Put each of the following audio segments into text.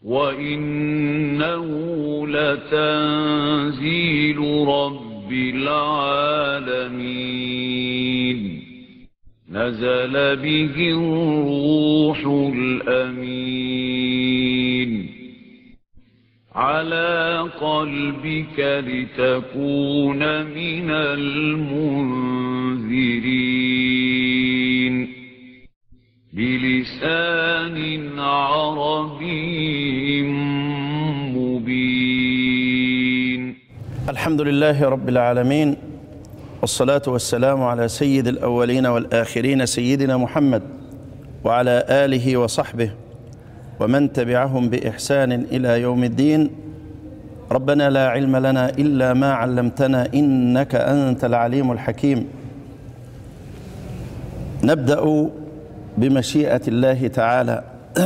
وإنه لتنزيل رب العالمين نزل به الروح الأمين على قلبك لتكون من المنذرين بلسان عربي مبين الحمد لله رب العالمين والصلاة والسلام على سيد الأولين والآخرين سيدنا محمد وعلى آله وصحبه ومن تبعهم بإحسان إلى يوم الدين ربنا لا علم لنا إلا ما علمتنا إنك أنت العليم الحكيم نبدأ بمشيئة الله تعالى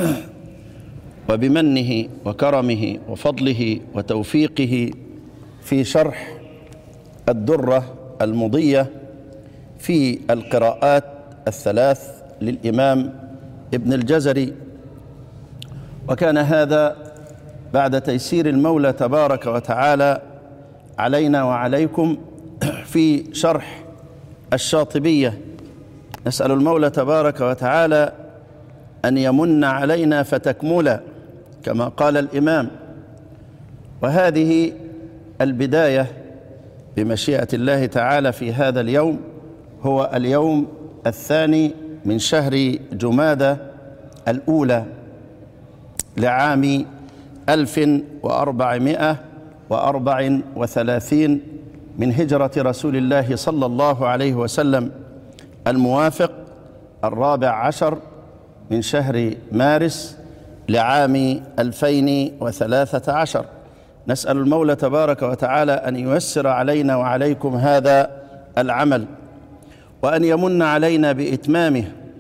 وبمنه وكرمه وفضله وتوفيقه في شرح الدرة المضية في القراءات الثلاث للإمام ابن الجزري وكان هذا بعد تيسير المولى تبارك وتعالى علينا وعليكم في شرح الشاطبية نسأل المولى تبارك وتعالى أن يمن علينا فتكملا كما قال الإمام وهذه البداية بمشيئة الله تعالى في هذا اليوم هو اليوم الثاني من شهر جمادة الأولى لعام ألف وأربعمائة وأربع وثلاثين من هجرة رسول الله صلى الله عليه وسلم الموافق الرابع عشر من شهر مارس لعام ألفين وثلاثة عشر نسأل المولى تبارك وتعالى أن ييسر علينا وعليكم هذا العمل وأن يمن علينا بإتمامه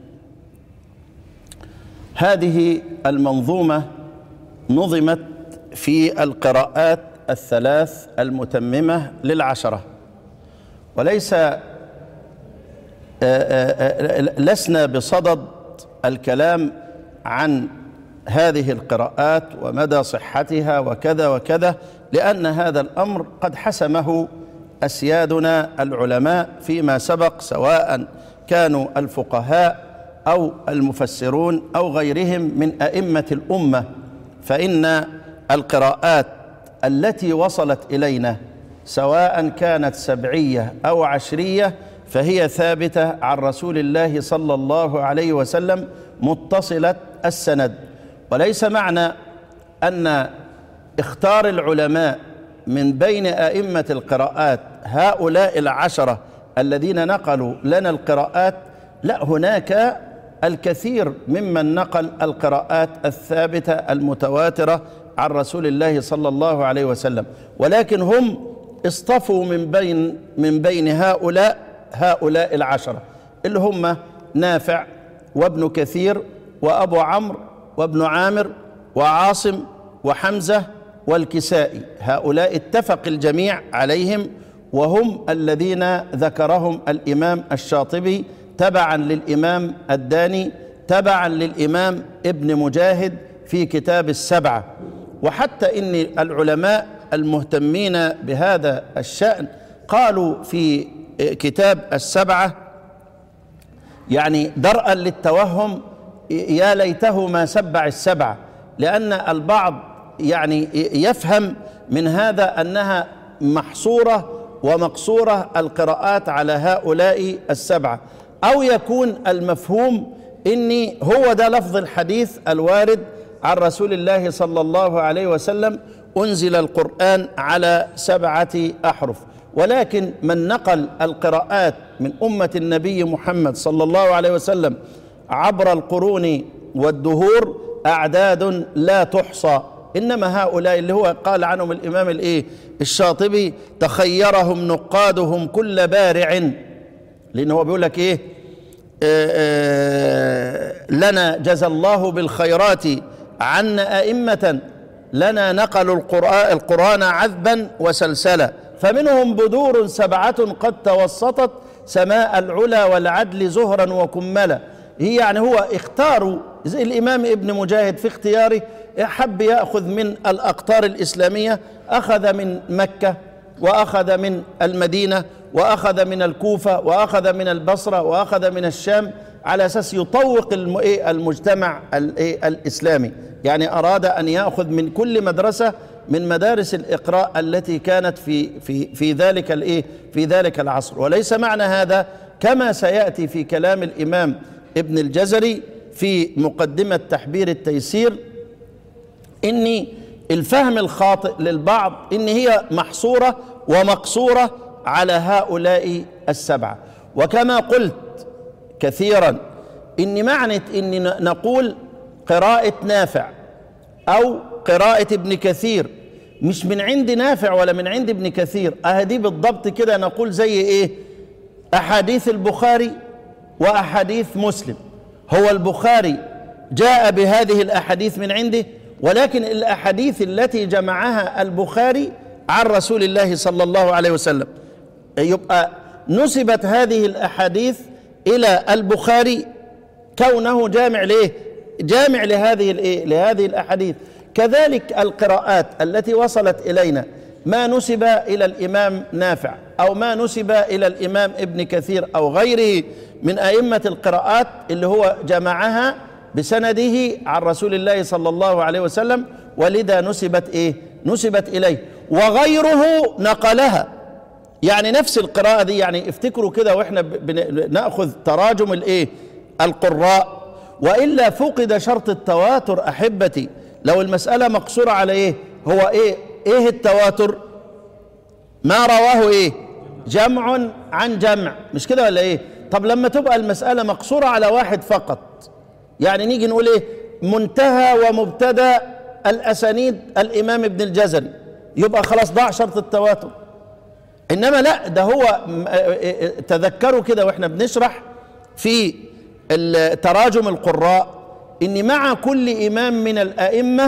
هذه المنظومة نظمت في القراءات الثلاث المتممة للعشرة وليس لسنا بصدد الكلام عن هذه القراءات ومدى صحتها وكذا وكذا لأن هذا الأمر قد حسمه أسيادنا العلماء فيما سبق سواء كانوا الفقهاء أو المفسرون أو غيرهم من أئمة الأمة فإن القراءات التي وصلت إلينا سواء كانت سبعية أو عشرية فهي ثابتة عن رسول الله صلى الله عليه وسلم متصلة السند وليس معنى أن اختار العلماء من بين أئمة القراءات هؤلاء العشرة الذين نقلوا لنا القراءات لا هناك الكثير ممن نقل القراءات الثابتة المتواترة عن رسول الله صلى الله عليه وسلم ولكن هم اصطفوا من بين من بين هؤلاء هؤلاء العشرة اللي هم نافع وابن كثير وأبو عمرو وابن عامر وعاصم وحمزة والكسائي هؤلاء اتفق الجميع عليهم وهم الذين ذكرهم الإمام الشاطبي تبعا للإمام الداني تبعا للإمام ابن مجاهد في كتاب السبعة وحتى إن العلماء المهتمين بهذا الشأن قالوا في كتاب السبعة يعني درءا للتوهم يا ليته ما سبع السبعة لأن البعض يعني يفهم من هذا أنها محصورة ومقصورة القراءات على هؤلاء السبعة أو يكون المفهوم إني هو ده لفظ الحديث الوارد عن رسول الله صلى الله عليه وسلم أنزل القرآن على سبعة أحرف ولكن من نقل القراءات من أمة النبي محمد صلى الله عليه وسلم عبر القرون والدهور أعداد لا تحصى إنما هؤلاء اللي هو قال عنهم الإمام الإيه الشاطبي تخيرهم نقادهم كل بارع لأن هو بيقول لك إيه آآ آآ لنا جزى الله بالخيرات عنا أئمة لنا نقلوا القرآن, القرآن عذبا وسلسلا فمنهم بدور سبعة قد توسطت سماء العلا والعدل زهرا وكملا هي يعني هو اختاروا زي الإمام ابن مجاهد في اختياره حب ياخذ من الاقطار الاسلاميه اخذ من مكه واخذ من المدينه واخذ من الكوفه واخذ من البصره واخذ من الشام على اساس يطوق الم- إيه المجتمع ال- إيه الاسلامي يعني اراد ان ياخذ من كل مدرسه من مدارس الاقراء التي كانت في في في ذلك الايه في ذلك العصر وليس معنى هذا كما سياتي في كلام الامام ابن الجزري في مقدمه تحبير التيسير ان الفهم الخاطئ للبعض ان هي محصوره ومقصوره على هؤلاء السبعه وكما قلت كثيرا ان معنى ان نقول قراءه نافع او قراءه ابن كثير مش من عند نافع ولا من عند ابن كثير اهدي بالضبط كده نقول زي ايه احاديث البخاري واحاديث مسلم هو البخاري جاء بهذه الاحاديث من عنده ولكن الاحاديث التي جمعها البخاري عن رسول الله صلى الله عليه وسلم يبقى نسبت هذه الاحاديث الى البخاري كونه جامع ليه جامع لهذه الايه لهذه الاحاديث كذلك القراءات التي وصلت الينا ما نسب الى الامام نافع او ما نسب الى الامام ابن كثير او غيره من ائمه القراءات اللي هو جمعها بسنده عن رسول الله صلى الله عليه وسلم ولذا نسبت ايه نسبت اليه وغيره نقلها يعني نفس القراءة دي يعني افتكروا كده واحنا بناخذ تراجم الايه القراء والا فقد شرط التواتر احبتي لو المسألة مقصورة على ايه هو ايه ايه التواتر ما رواه ايه جمع عن جمع مش كده ولا ايه طب لما تبقى المسألة مقصورة على واحد فقط يعني نيجي نقول ايه منتهى ومبتدا الاسانيد الامام ابن الجزري يبقى خلاص ضاع شرط التواتر انما لا ده هو تذكروا كده واحنا بنشرح في تراجم القراء ان مع كل امام من الائمه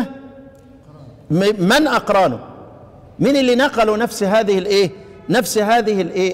من اقرانه من اللي نقلوا نفس هذه الايه نفس هذه الايه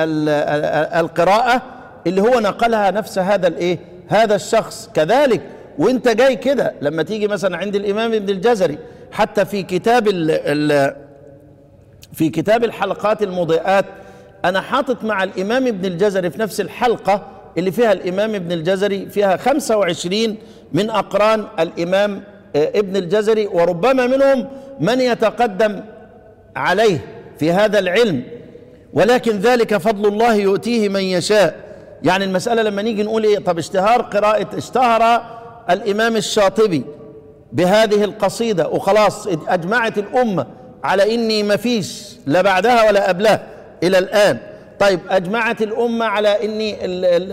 القراءه اللي هو نقلها نفس هذا الايه هذا الشخص كذلك وانت جاي كده لما تيجي مثلا عند الامام ابن الجزري حتى في كتاب ال ال في كتاب الحلقات المضيئات انا حاطط مع الامام ابن الجزري في نفس الحلقه اللي فيها الامام ابن الجزري فيها 25 من اقران الامام ابن الجزري وربما منهم من يتقدم عليه في هذا العلم ولكن ذلك فضل الله يؤتيه من يشاء يعني المسألة لما نيجي نقول ايه طب اشتهار قراءة اشتهر الإمام الشاطبي بهذه القصيدة وخلاص اجمعت الأمة على اني ما فيش لا بعدها ولا قبلها الى الان طيب اجمعت الامه على اني ال ال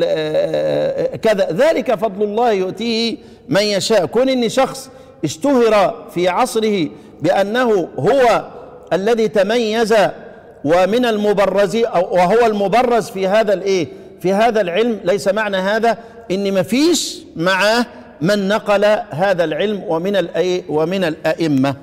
ال كذا ذلك فضل الله يؤتيه من يشاء كون اني شخص اشتهر في عصره بانه هو الذي تميز ومن المبرزين او وهو المبرز في هذا الايه في هذا العلم ليس معنى هذا ان ما فيش معاه من نقل هذا العلم ومن الايه ومن الائمه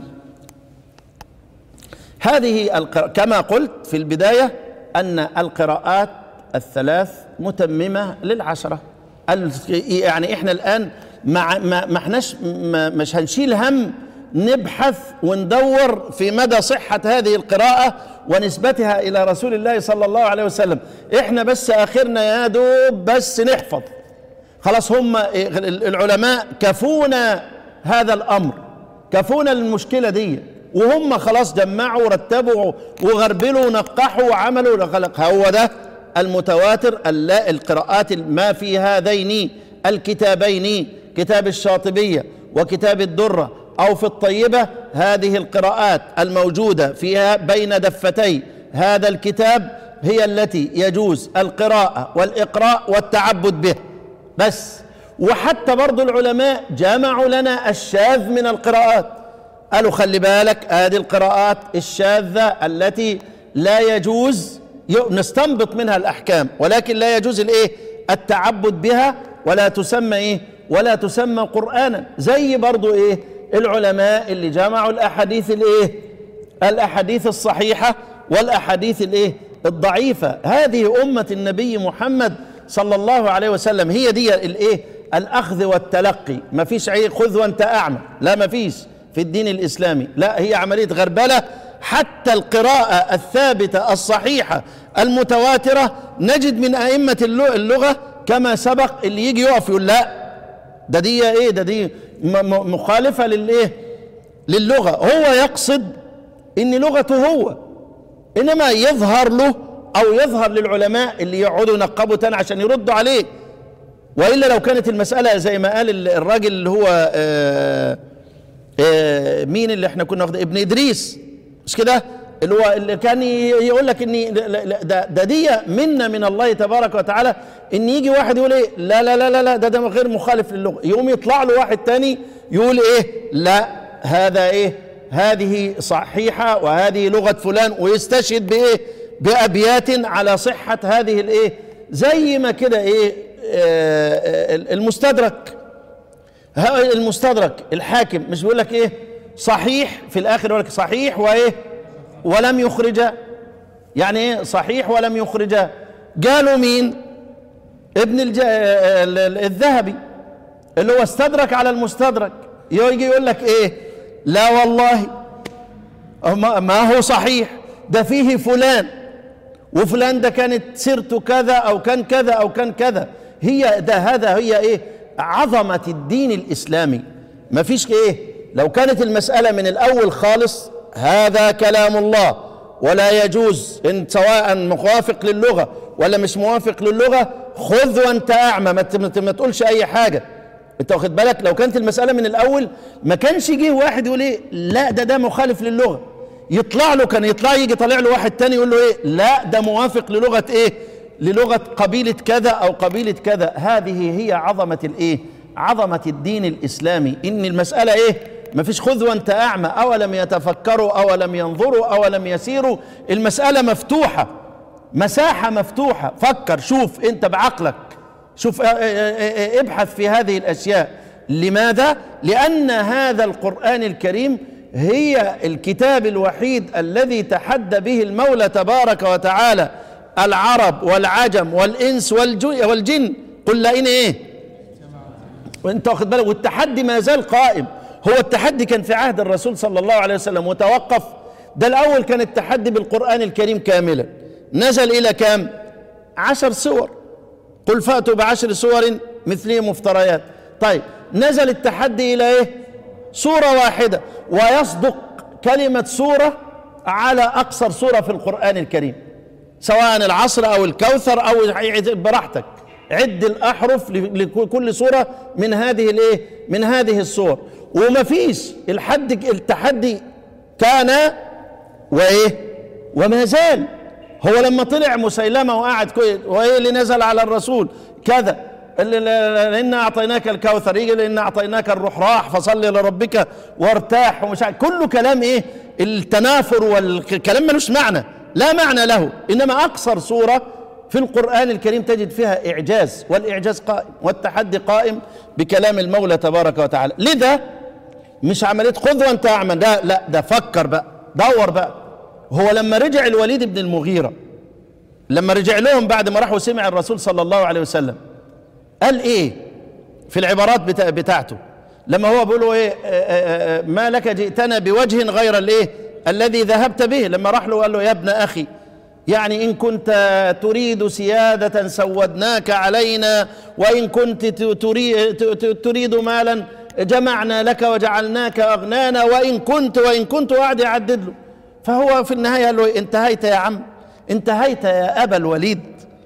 هذه القراءة كما قلت في البداية أن القراءات الثلاث متممة للعشرة يعني إحنا الآن مع ما ما احناش ما مش هنشيل هم نبحث وندور في مدى صحة هذه القراءة ونسبتها إلى رسول الله صلى الله عليه وسلم إحنا بس آخرنا يا دوب بس نحفظ خلاص هم العلماء كفونا هذا الأمر كفونا المشكلة دي وهم خلاص جمعوا ورتبوا وغربلوا ونقحوا وعملوا خلق هو ده المتواتر القراءات ما في هذين الكتابين كتاب الشاطبية وكتاب الدرة أو في الطيبة هذه القراءات الموجودة فيها بين دفتي هذا الكتاب هي التي يجوز القراءة والإقراء والتعبد به بس وحتى برضو العلماء جمعوا لنا الشاذ من القراءات قالوا خلي بالك ادي القراءات الشاذة التي لا يجوز نستنبط منها الاحكام ولكن لا يجوز الايه التعبد بها ولا تسمى ايه ولا تسمى قرانا زي برضو ايه العلماء اللي جمعوا الاحاديث الايه الاحاديث الصحيحة والاحاديث الايه الضعيفة هذه امة النبي محمد صلى الله عليه وسلم هي دي الايه الاخذ والتلقي ما فيش اي خذ وانت اعمى لا ما فيش في الدين الاسلامي لا هي عمليه غربله حتى القراءه الثابته الصحيحه المتواتره نجد من ائمه اللغ- اللغه كما سبق اللي يجي يقف يقول لا ده دي ايه ده دي م- م- مخالفه للايه للغه هو يقصد ان لغته هو انما يظهر له او يظهر للعلماء اللي يقعدوا ينقبوا تاني عشان يردوا عليه والا لو كانت المساله زي ما قال ال- الراجل اللي هو آه آه مين اللي احنا كنا واخدين ابن ادريس مش كده اللي هو اللي كان ي- يقول لك ان لا- لا- لا، ده ده دي منا من الله تبارك وتعالى ان يجي واحد يقول ايه لا لا لا لا لا ده ده غير مخالف للغه يقوم يطلع له واحد تاني يقول ايه لا هذا ايه هذه صحيحه وهذه لغه فلان ويستشهد بايه بابيات على صحه هذه الايه زي ما كده ايه آه، آه، المستدرك ها المستدرك الحاكم مش بيقول لك ايه صحيح في الاخر يقول لك صحيح وايه ولم يخرج يعني ايه صحيح ولم يخرج قالوا مين ابن الج... ال- ال- الذهبي اللي هو استدرك على المستدرك يجي يقول لك ايه لا والله ما ما هو صحيح ده فيه فلان وفلان ده كانت سيرته كذا او كان كذا او كان كذا هي ده هذا هي ايه عظمه الدين الاسلامي ما فيش ايه لو كانت المساله من الاول خالص هذا كلام الله ولا يجوز ان سواء موافق للغه ولا مش موافق للغه خذ وانت اعمى ما ت- ما ت- ما تقولش اي حاجه انت واخد بالك لو كانت المساله من الاول ما كانش جه واحد يقول ايه لا ده ده مخالف للغه يطلع له كان يطلع يجي طالع له واحد تاني يقول له ايه لا ده موافق للغه ايه للغه قبيله كذا او قبيله كذا هذه هي عظمه الايه عظمه الدين الاسلامي ان المساله ايه ما فيش خذ وانت اعمى اولم يتفكروا اولم ينظروا اولم يسيروا المساله مفتوحه مساحه مفتوحه فكر شوف انت بعقلك شوف اه اه اه اه ابحث في هذه الاشياء لماذا لان هذا القران الكريم هي الكتاب الوحيد الذي تحدى به المولى تبارك وتعالى العرب والعجم والانس والج- والجن قل لئن ايه وانت واخد بالك والتحدي ما زال قائم هو التحدي كان في عهد الرسول صلى الله عليه وسلم وتوقف ده الاول كان التحدي بالقران الكريم كاملا نزل الى كام عشر سور قل فاتوا بعشر سور مثله مفتريات طيب نزل التحدي الى ايه سوره واحده ويصدق كلمه سوره على اقصر سوره في القران الكريم سواء العصر او الكوثر او براحتك عد الاحرف لكل سوره من هذه الايه من هذه السور وما فيش الحد التحدي كان وايه وما زال هو لما طلع مسيلمه وقعد كويس وايه اللي نزل على الرسول كذا اللي إنا أعطيناك الكوثر يجي لإنا أعطيناك الرحراح فصل لربك وارتاح ومش عارف كله كلام إيه التنافر والكلام ملوش معنى لا معنى له إنما أقصر سورة في القرآن الكريم تجد فيها إعجاز والإعجاز قائم والتحدي قائم بكلام المولى تبارك وتعالى لذا مش عملية خذ وانت أعمى لا لا ده فكر بقى دور بقى هو لما رجع الوليد بن المغيرة لما رجع لهم بعد ما راح وسمع الرسول صلى الله عليه وسلم قال ايه في العبارات بتا بتاعته لما هو بيقول له ايه آآ آآ ما لك جئتنا بوجه غير الايه الذي ذهبت به لما راح له قال له يا ابن اخي يعني ان كنت تريد سياده سودناك علينا وان كنت تريد, تريد مالا جمعنا لك وجعلناك اغنانا وان كنت وان كنت وقعد يعدد له فهو في النهايه قال له انتهيت يا عم انتهيت يا ابا الوليد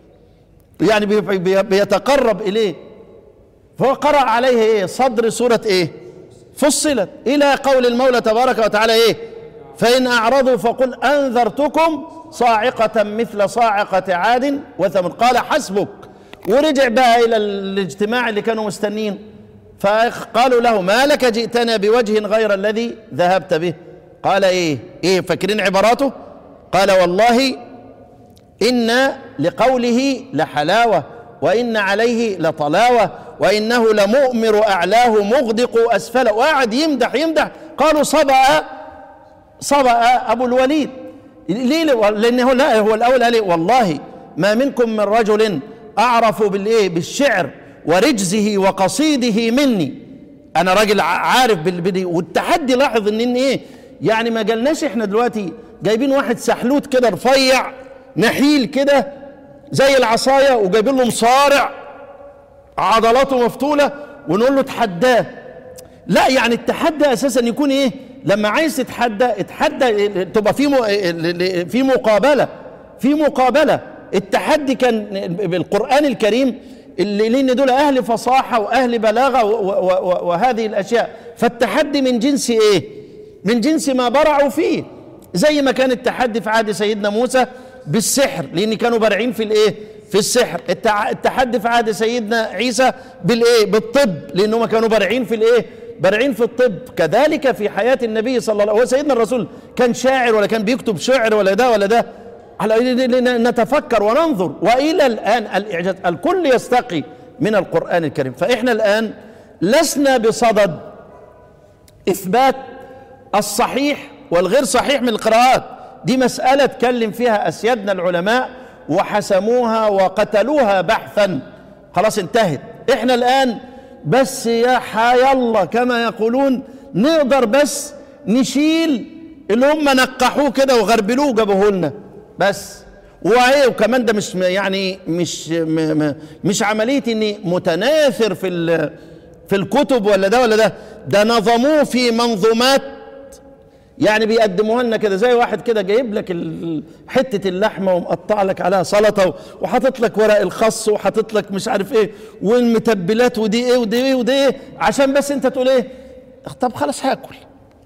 يعني بيتقرب اليه فهو قرأ عليه ايه صدر سورة ايه فصلت الى قول المولى تبارك وتعالى ايه فان اعرضوا فقل انذرتكم صاعقة مثل صاعقة عاد وثمود قال حسبك ورجع بقى الى الاجتماع اللي كانوا مستنين فقالوا له ما لك جئتنا بوجه غير الذي ذهبت به قال ايه ايه فاكرين عباراته قال والله إن لقوله لحلاوة وإن عليه لطلاوة وإنه لمؤمر أعلاه مغدق أسفله وقعد يمدح يمدح قالوا صبأ صبأ أبو الوليد ليه لأنه لا هو الأول قال والله ما منكم من رجل أعرف بالإيه بالشعر ورجزه وقصيده مني انا راجل ع- عارف بال- بال- والتحدي لاحظ ان إن ايه يعني ما جالناش احنا دلوقتي جايبين واحد سحلوت كده رفيع نحيل كده زي العصايه وجايبين له مصارع عضلاته مفتوله ونقول له اتحداه لا يعني التحدي اساسا يكون ايه لما عايز تتحدى اتحدى تبقى في م- في مقابله في مقابله التحدي كان بالقران الكريم اللي لان دول اهل فصاحه واهل بلاغه و- و- و- وهذه الاشياء فالتحدي من جنس ايه من جنس ما برعوا فيه زي ما كان التحدي في عهد سيدنا موسى بالسحر لان كانوا بارعين في الايه في السحر التع- التحدي في عهد سيدنا عيسى بالايه بالطب لانهم كانوا بارعين في الايه بارعين في الطب كذلك في حياة النبي صلى الله عليه وسلم هو سيدنا الرسول كان شاعر ولا كان بيكتب شعر ولا ده ولا ده على ن- نتفكر وننظر والى الان الاعجاز الكل يستقي من القران الكريم فاحنا الان لسنا بصدد اثبات الصحيح والغير صحيح من القراءات دي مساله اتكلم فيها اسيادنا العلماء وحسموها وقتلوها بحثا خلاص انتهت احنا الان بس يا حي الله كما يقولون نقدر بس نشيل اللي هم نقحوه كده وغربلوه وجابوه لنا بس وايه وكمان ده مش يعني مش م م مش عمليه اني متناثر في ال- في الكتب ولا ده ولا ده ده نظموه في منظومات يعني بيقدموها لنا كده زي واحد كده جايب لك ال- حته اللحمه ومقطع لك عليها سلطه وحاطط لك ورق الخس وحاطط لك مش عارف ايه والمتبلات ودي ايه ودي ايه ودي ايه عشان بس انت تقول ايه طب خلاص هاكل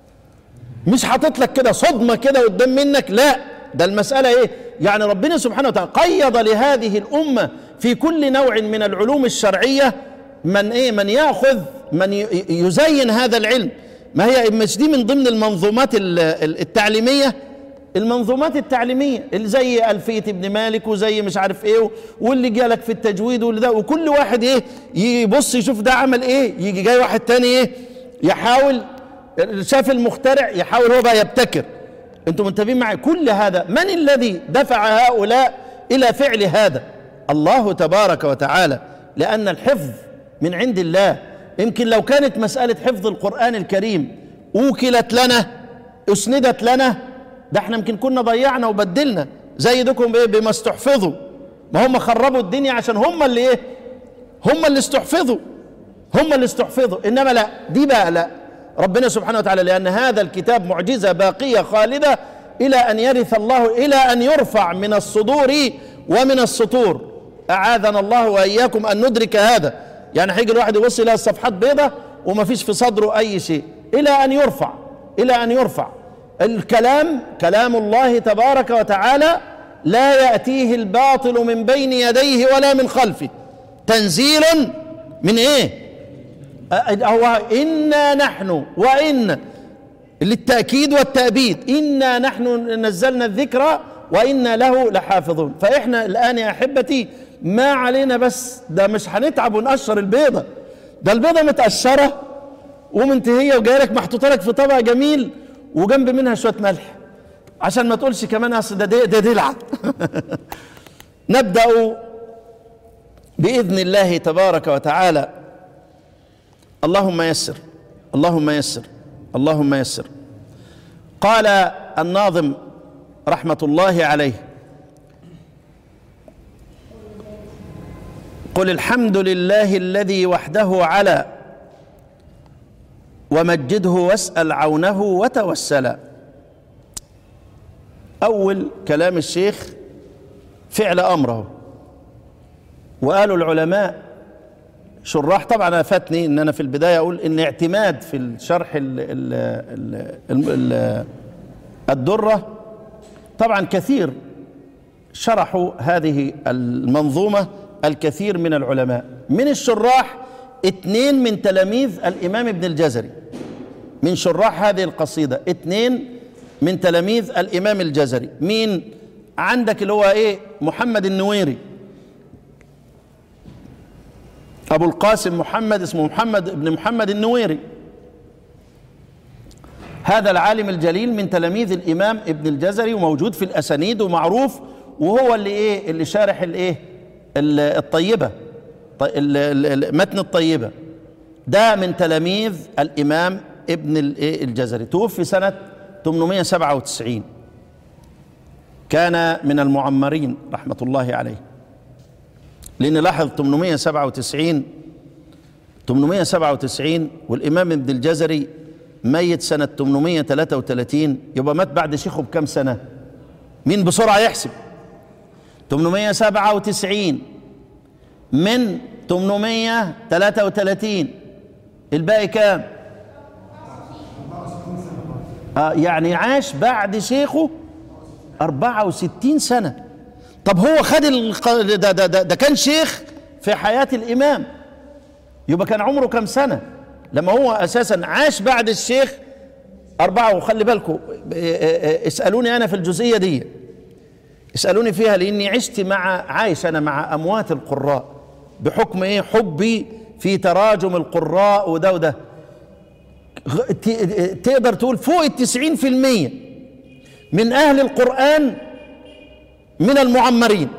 مش حاطط لك كده صدمه كده قدام منك لا ده المساله ايه يعني ربنا سبحانه وتعالى قيض لهذه الامه في كل نوع من العلوم الشرعيه من ايه من ياخذ من ي- يزين هذا العلم ما هي مش دي من ضمن المنظومات ال- ال- التعليميه المنظومات التعليميه اللي زي الفيه ابن مالك وزي مش عارف ايه واللي جالك في التجويد واللي ده وكل واحد ايه يبص يشوف ده عمل ايه يجي جاي واحد تاني ايه يحاول شاف المخترع يحاول هو بقى يبتكر انتم منتبهين معي كل هذا من الذي دفع هؤلاء الى فعل هذا الله تبارك وتعالى لان الحفظ من عند الله يمكن لو كانت مساله حفظ القران الكريم اوكلت لنا اسندت لنا ده احنا يمكن كنا ضيعنا وبدلنا زي دكم ايه بما استحفظوا ما هم خربوا الدنيا عشان هم اللي ايه هم اللي استحفظوا هم اللي استحفظوا انما لا دي بقى لا ربنا سبحانه وتعالى لان هذا الكتاب معجزه باقيه خالده الى ان يرث الله الى ان يرفع من الصدور ومن السطور اعاذنا الله واياكم ان ندرك هذا يعني هيجي الواحد يبص الى الصفحات بيضة وما فيش في صدره اي شيء الى ان يرفع الى ان يرفع الكلام كلام الله تبارك وتعالى لا ياتيه الباطل من بين يديه ولا من خلفه تنزيل من ايه هو إنا نحن وإن للتأكيد والتأبيد إنا نحن نزلنا الذكر وإنا له لحافظون فإحنا الآن يا أحبتي ما علينا بس ده مش هنتعب ونقشر البيضة ده البيضة متقشرة ومنتهية وجاية لك محطوطة لك في طبق جميل وجنب منها شوية ملح عشان ما تقولش كمان أصل ده دي- ده دلع نبدأ بإذن الله تبارك وتعالى اللهم يسر اللهم يسر اللهم يسر قال الناظم رحمه الله عليه قل الحمد لله الذي وحده على ومجده واسال عونه وتوسلا اول كلام الشيخ فعل امره وقالوا العلماء شراح طبعا انا فاتني ان انا في البدايه اقول ان اعتماد في الشرح ال ال ال ال الدره طبعا كثير شرحوا هذه المنظومه الكثير من العلماء من الشراح اثنين من تلاميذ الامام ابن الجزري من شراح هذه القصيده اثنين من تلاميذ الامام الجزري مين عندك اللي هو ايه محمد النويري أبو القاسم محمد اسمه محمد بن محمد النويري هذا العالم الجليل من تلاميذ الإمام ابن الجزري وموجود في الأسانيد ومعروف وهو اللي إيه اللي شارح الإيه ال- الطيبة ال- ال- ال- متن الطيبة ده من تلاميذ الإمام ابن ال- إيه الجزري توفي سنة 897 كان من المعمرين رحمة الله عليه لأن لاحظ 897 897 والإمام ابن الجزري ميت سنة 833 يبقى مات بعد شيخه بكم سنة مين بسرعة يحسب 897 من 833 الباقي كام آه يعني عاش بعد شيخه 64 سنة طب هو خد الق... ده, ده, ده, ده كان شيخ في حياة الإمام يبقى كان عمره كم سنة لما هو أساسا عاش بعد الشيخ أربعة وخلي بالكم اسألوني أنا في الجزئية دي اسألوني فيها لأني عشت مع عايش أنا مع أموات القراء بحكم إيه حبي في تراجم القراء وده وده غ- ت- تقدر تقول فوق التسعين في المية من أهل القرآن من المعمرين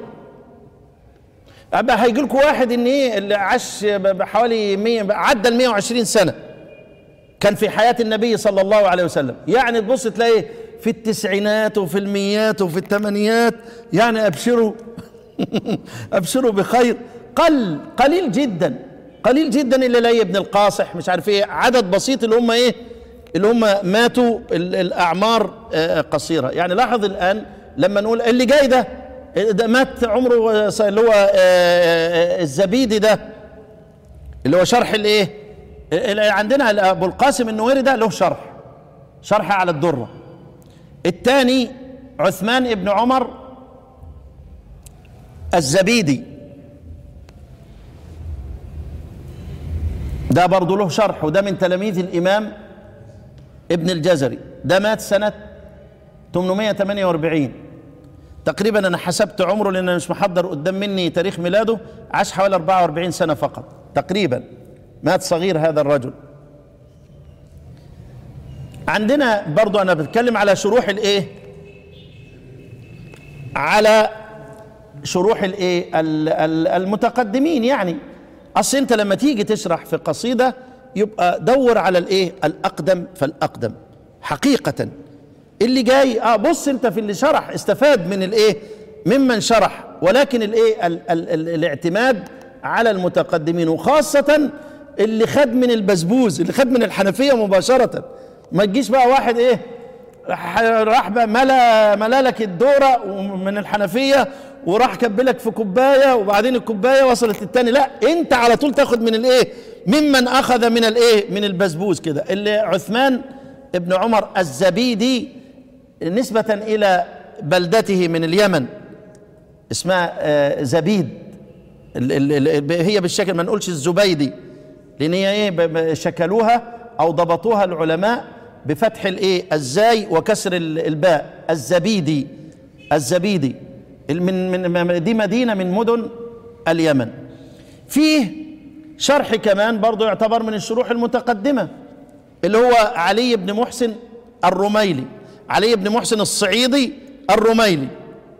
أبقى هيجي لكم واحد ان ايه اللي عاش ب- بحوالي 100 عدى ال 120 سنه كان في حياه النبي صلى الله عليه وسلم يعني تبص تلاقي في التسعينات وفي الميات وفي الثمانينات يعني ابشروا ابشروا بخير قل قليل جدا قليل جدا اللي لاقي ابن القاصح مش عارف ايه عدد بسيط اللي هم ايه اللي هم ماتوا ال- الاعمار آه، قصيره يعني لاحظ الان لما نقول اللي جاي ده ده مات عمره آه، اللي هو آه، آه، الزبيدي ده اللي هو شرح الايه اللي عندنا ابو القاسم النويري ده له شرح شرح على الدره الثاني عثمان ابن عمر الزبيدي ده برضه له شرح وده من تلاميذ الامام ابن الجزري ده مات سنه 848 تقريبا انا حسبت عمره لان أنا مش محضر قدام مني تاريخ ميلاده عاش حوالي 44 سنه فقط تقريبا مات صغير هذا الرجل عندنا برضو انا بتكلم على شروح الايه على شروح الايه ال- ال- المتقدمين يعني اصل انت لما تيجي تشرح في قصيده يبقى دور على الايه الاقدم فالاقدم حقيقه اللي جاي اه بص انت في اللي شرح استفاد من الايه ممن شرح ولكن الايه ال ال ال الاعتماد على المتقدمين وخاصه اللي خد من البسبوز اللي خد من الحنفيه مباشره ما تجيش بقى واحد ايه ح- راح بقى ملا ملا لك الدوره من الحنفيه وراح كبلك في كوبايه وبعدين الكوبايه وصلت للتاني لا انت على طول تاخد من الايه ممن اخذ من الايه من البسبوس كده اللي عثمان ابن عمر الزبيدي نسبة إلى بلدته من اليمن اسمها آه، زبيد ال- ال- ال- هي بالشكل ما نقولش الزبيدي لأن هي إيه ب- ب- شكلوها أو ضبطوها العلماء بفتح الإيه الزاي وكسر ال- الباء الزبيدي الزبيدي ال- من من دي مدينة من مدن اليمن فيه شرح كمان برضو يعتبر من الشروح المتقدمة اللي هو علي بن محسن الرميلي علي بن محسن الصعيدي الرميلي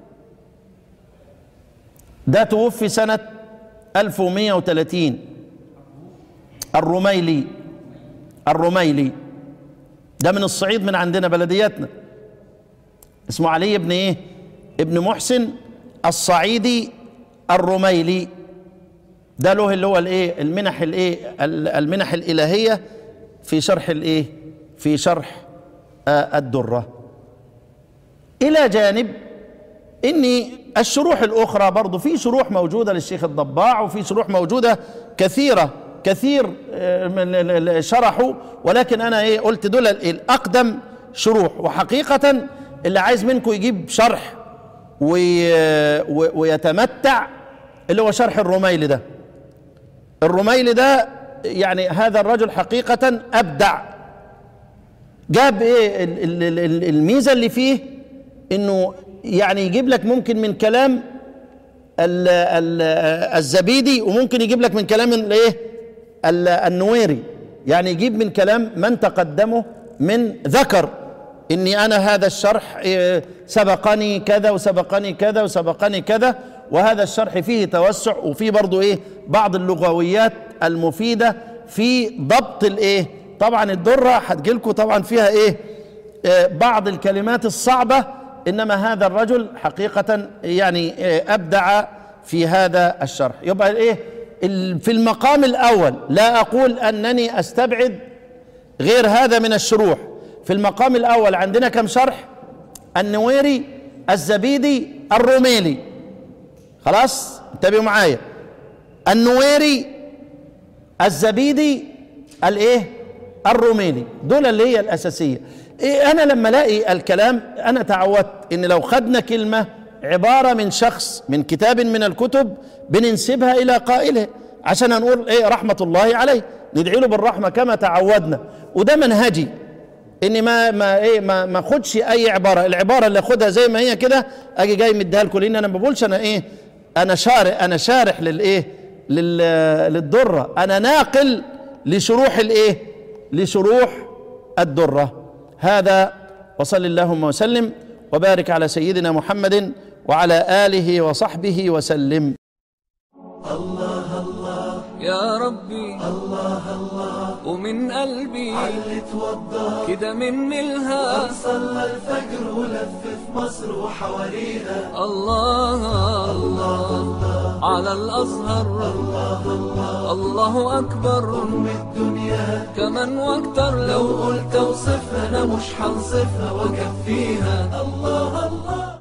ده توفي سنة 1130 الرميلي الرميلي ده من الصعيد من عندنا بلدياتنا اسمه علي بن ايه ابن محسن الصعيدي الرميلي ده له اللي هو الايه المنح الايه ال- المنح الالهيه في شرح الايه في شرح آه، الدره الى جانب ان الشروح الاخرى برضو في شروح موجوده للشيخ الضباع وفي شروح موجوده كثيره كثير آه، من ال- ال- شرحوا ولكن انا ايه قلت دول ال- الاقدم شروح وحقيقه اللي عايز منكم يجيب شرح وي و- ويتمتع اللي هو شرح الرميلي ده الرميلي ده يعني هذا الرجل حقيقة أبدع جاب إيه ال- ال- ال- الميزة اللي فيه إنه يعني يجيب لك ممكن من كلام ال- ال- الزبيدي وممكن يجيب لك من كلام الايه ال- النويري يعني يجيب من كلام من تقدمه من ذكر اني انا هذا الشرح إيه، سبقني كذا وسبقني كذا وسبقني كذا وهذا الشرح فيه توسع وفيه برضو ايه بعض اللغويات المفيدة في ضبط الايه طبعا الدرة هتجيلكوا طبعا فيها ايه آه، بعض الكلمات الصعبة انما هذا الرجل حقيقة يعني آه، ابدع في هذا الشرح يبقى ايه ال- في المقام الاول لا اقول انني استبعد غير هذا من الشروح في المقام الاول عندنا كم شرح النويري الزبيدي الروميلي خلاص انتبهوا معايا النويري الزبيدي الايه الروميلي دول اللي هي الاساسيه إيه انا لما الاقي الكلام انا تعودت ان لو خدنا كلمه عباره من شخص من كتاب من الكتب بننسبها الى قائله عشان نقول ايه رحمه الله عليه ندعي له بالرحمه كما تعودنا وده منهجي اني ما ما ايه ما ما اخدش اي عباره العباره اللي اخدها زي ما هي كده اجي جاي مديها لكم لان انا ما بقولش انا ايه انا شارح انا شارح للايه لل- للدره انا ناقل لشروح الايه لشروح الدره هذا وصل اللهم وسلم وبارك على سيدنا محمد وعلى اله وصحبه وسلم يا ربي الله الله ومن قلبي اللي توضى كده مني الها صلى الفجر ولف في مصر وحواليها الله الله على الأزهر الله أكبر أم الدنيا كمان واكتر لو لو قلت اوصفها انا مش هنصفها واكفيها الله الله